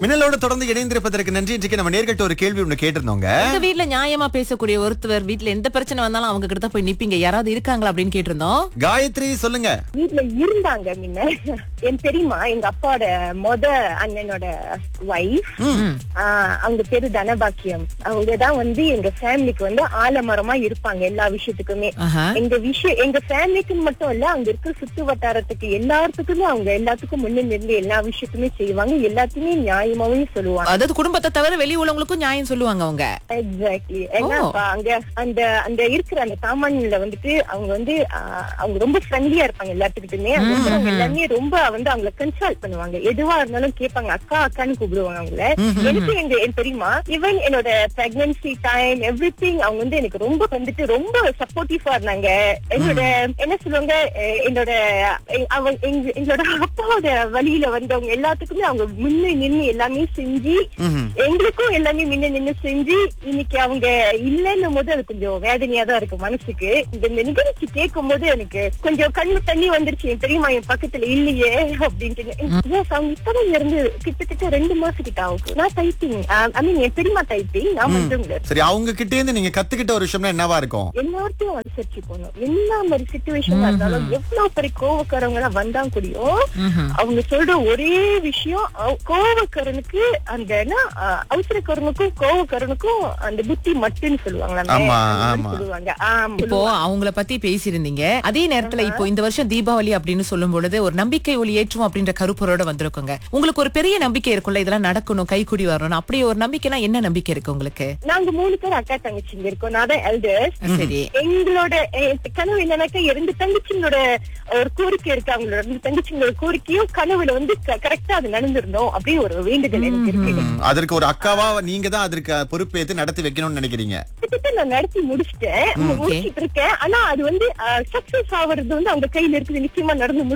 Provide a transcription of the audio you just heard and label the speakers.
Speaker 1: மின்னலோட தொடர்ந்து இணைந்திருப்பதற்கு நன்றி இன்றைக்கு நம்ம நேர்கிட்ட ஒரு கேள்வி ஒண்ணு கேட்டிருந்தோங்க
Speaker 2: உங்க வீட்ல நியாயமா பேசக்கூடிய ஒருத்தர் வீட்ல எந்த பிரச்சனை வந்தாலும் அவங்க கிட்ட தான் போய் நிப்பீங்க யாராவது இருக்காங்களா அப்படின்னு கேட்டிருந்தோம்
Speaker 1: காயத்ரி சொல்லுங்க
Speaker 3: வீட்ல இருந்தாங்க முன்ன என் பெரியம்மா எங்க அப்பாவோட மொத அண்ணனோட ஒய்ஃப் அவங்க பேரு தனபாக்கியம் அவங்கதான் வந்து எங்க ஃபேமிலிக்கு வந்து ஆலமரமா இருப்பாங்க எல்லா விஷயத்துக்குமே
Speaker 2: ஆஹா.
Speaker 3: எங்க விஷயம் எங்க ஃபேமிலிக்குன்னு மட்டும் இல்ல அங்க இருக்க சுத்து வட்டாரத்துக்கு எல்லாத்துக்குமே அவங்க எல்லாத்துக்கும் முன்ன நின்று எல்லா விஷயத்துமே செய்வாங்க எல்லாத்தையுமே நியாயமாவே சொல்லுவாங்க
Speaker 2: அதாவது குடும்பத்தை தவிர வெளி உள்ளவங்களுக்கும் நியாயம் சொல்லுவாங்க அவங்க
Speaker 3: எக்ஸாக்ட்லி ஏன்னா
Speaker 2: ஓ.
Speaker 3: அப்ப அங்க அந்த அந்த இருக்கிற அந்த சாமான்ல வந்துட்டு அவங்க வந்து ஆஹ், அவங்க ரொம்ப ஃப்ரெண்ட்லியா இருப்பாங்க எல்லாத்துக்கிட்டுமே அங்க இருக்கிறவங்க எல்லாமே ரொம்ப வந்து அவங்கள கன்சல்ட் பண்ணுவாங்க எதுவா இருந்தாலும் கேட்பாங்க அக்கா அக்கான்னு கூப்பிடுவாங்க அவங்கள எனக்கு எங்க என் தெரியுமா ஈவன் என்னோட பிரெக்னன்சி டைம் எவ்ரி அவங்க வந்து எனக்கு ரொம்ப வந்துட்டு ரொம்ப சப்போர்ட்டிவா இருந்தாங்க என்னோட என்ன சொல்லுவாங்க அஹ், என்னோட எ- அவங்க எங்க- எங்களோட அப்பாவோட வழியில வந்தவங்க எல்லாத்துக்குமே அவங்க முன்ன நின்னு எல்லாமே செஞ்சு
Speaker 1: ம்ஹும்.
Speaker 3: எங்களுக்கும் எல்லாமே முன்ன நின்னு செஞ்சு இன்னைக்கு அவங்க இல்லைன்னும் போது அது கொஞ்சம் வேதனையா தான் இருக்கு மனசுக்கு இந்த இந்த நிகழ்ச்சி கேட்கும் போது எனக்கு கொஞ்சம் கண்ணு தண்ணி வந்துருச்சு என் தெரியுமா என் பக்கத்துல இல்லையே அப்படின்ட்டு Yes, அவங்க இப்பதான் இருந்து கிட்டத்தட்ட ரெண்டு மாசம் கிட்ட ஆகும் நான் டைப்பிங் ஐ மீன் என் பெரியமா டைப்பிங் நான் வந்து
Speaker 1: சரி அவங்க கிட்ட இருந்து நீங்க கத்துக்கிட்ட ஒரு விஷயம்னா என்னவா இருக்கும்
Speaker 3: எல்லாத்தையும் அனுசரிச்சு போகணும் எல்லா மாதிரி சுச்சுவேஷன் இருந்தாலும் எவ்வளவு பெரிய கோவக்காரவங்க எல்லாம் வந்தா கூடயும் அவங்க சொல்ற ஒரே விஷயம் அவ- கோவக்காரனுக்கு அந்த என்ன அஹ், அவசரக்காரனுக்கும் கோவக்காரனுக்கும் அந்த புத்தி மட்டுன்னு சொல்லுவாங்களா
Speaker 1: ஆமா,
Speaker 3: அந்த மாதிரி
Speaker 1: ஆமா.
Speaker 3: சொல்லுவாங்க ஆமா
Speaker 2: இப்போ அவங்கள பத்தி பேசியிருந்தீங்க அதே நேரத்துல இப்போ இந்த வருஷம் தீபாவளி அப்படின்னு சொல்லும் பொழுது ஒரு நம்பிக்கை ஒளி ஏற்றும் அப்படின்ற கருப்பொருளோட வந்திருக்குங்க உங்களுக்கு ஒரு பெரிய நம்பிக்கை இருக்கும்ல இதெல்லாம் நடக்கணும் கைக்குடி வரணும் அப்படியே ஒரு நம்பிக்கைனா என்ன நம்பிக்கை இருக்கு உங்களுக்கு
Speaker 3: நாங்க மூணு பேர் அக்கா தங்கச்சிங்க இருக்கோம் நான் தான் எல்டர்ஸ்
Speaker 2: சரி
Speaker 3: எங்களோட அஹ், கனவு என்னன்னாக்கா ரெண்டு தங்கச்சிங்களோட ஒரு கோரிக்கை இருக்கு அவங்களோட ரெண்டு தங்கச்சிங்களோட கோரிக்கையும் கனவுல வந்து கரெக்டா அது நடந்திருந்தோம் அப்படின்னு ஒரு வேண்டுதல் எனக்கு இருக்கு
Speaker 1: ம், அதற்கு ஒரு அக்காவா நீங்க தான் அதற்கு பொறுப்பேற்று நடத்தி வைக்கணும்னு நினைக்கிறீங்க
Speaker 3: கிட்டத்தட்ட நான் நடத்தி முடிச்சிட்டேன் முடிச்சிட்டு இருக்கேன் ஆனா அது வந்து சக்சஸ் ஆவறது வந்து அவங்க கையில இருக்குது நிச்சயமா நடந்து